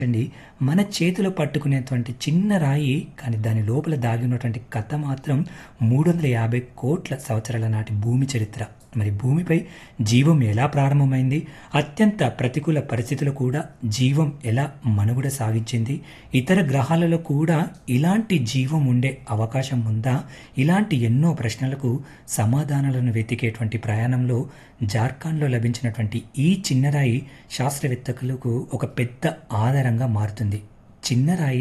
అండి మన చేతిలో పట్టుకునేటువంటి చిన్న రాయి కానీ దాని లోపల దాగి ఉన్నటువంటి కథ మాత్రం మూడు వందల యాభై కోట్ల సంవత్సరాల నాటి భూమి చరిత్ర మరి భూమిపై జీవం ఎలా ప్రారంభమైంది అత్యంత ప్రతికూల పరిస్థితులు కూడా జీవం ఎలా మనుగడ సాగించింది ఇతర గ్రహాలలో కూడా ఇలాంటి జీవం ఉండే అవకాశం ఉందా ఇలాంటి ఎన్నో ప్రశ్నలకు సమాధానాలను వెతికేటువంటి ప్రయాణంలో జార్ఖండ్లో లభించినటువంటి ఈ చిన్నరాయి శాస్త్రవేత్తలకు ఒక పెద్ద ఆధారంగా మారుతుంది చిన్నరాయి